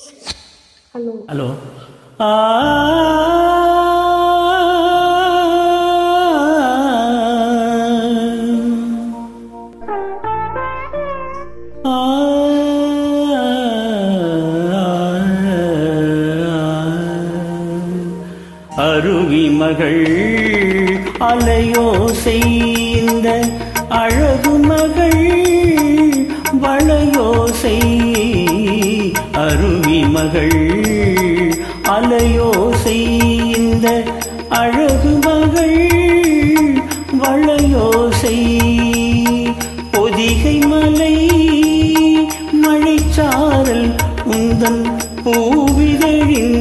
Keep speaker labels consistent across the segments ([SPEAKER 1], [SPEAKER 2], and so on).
[SPEAKER 1] hello
[SPEAKER 2] hello அருவி மகள் அலையோ செய்த அழகு மகள் வளையோசை அருவி மகள் அலையோசை இந்த அழகு மகள் வளையோசை பொதிகை மலை மழைச்சாரல் உந்தன் பூவிதழின்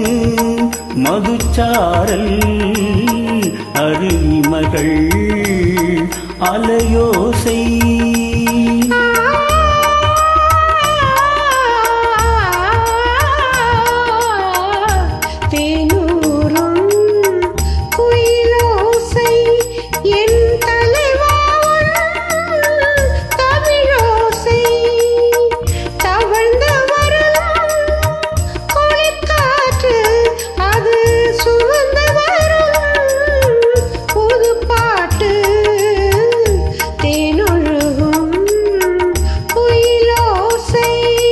[SPEAKER 2] மதுச்சாரல் அருவி மகள் அலையோசை
[SPEAKER 1] தேனூரும் குயிலோசை என் தலைவான் தமிழோசை தவழ்ந்து வரும் குளிர்காற்று அது சுமந்து வரும் புது பாட்டு தேனொழுகும் குயிலோசை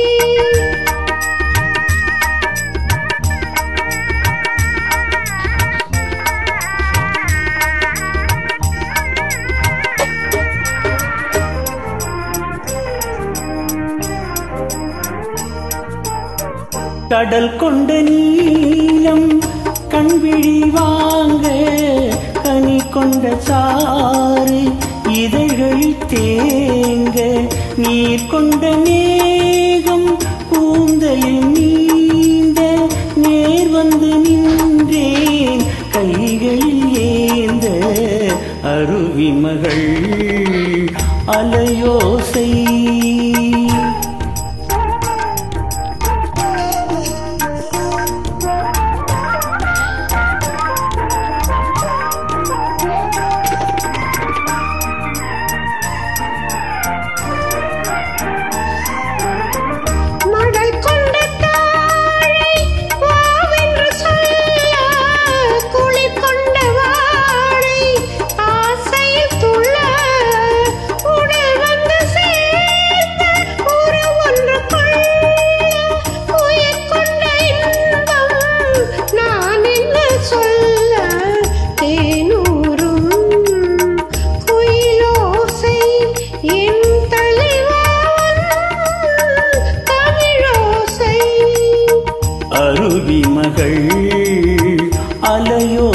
[SPEAKER 2] கடல் கொண்ட நீலம் கண்விழி வாங்க கனி கொண்ட சாறு இதழ்கள் தேங்க நீர் கொண்ட மேகம் கூந்தலில் நீந்த நேர் வந்து நின்றேன் கைகளில் ஏந்த அருவி மகள் அலையோசை
[SPEAKER 1] மடல் கொண்ட தாழை வாவென்று சொல்ல குளிர் கொண்ட வாழை ஆசையில் துள்ள உடல் வந்து சேர்ந்த ஒரு ஒன்று கொள்ள உயிர் கொண்ட இன்பம் நான் என்ன சொல்ல தேனூரும் குயிலோசை என் தலைவான் தமிழோசை
[SPEAKER 2] அருவி மகள் அலையோ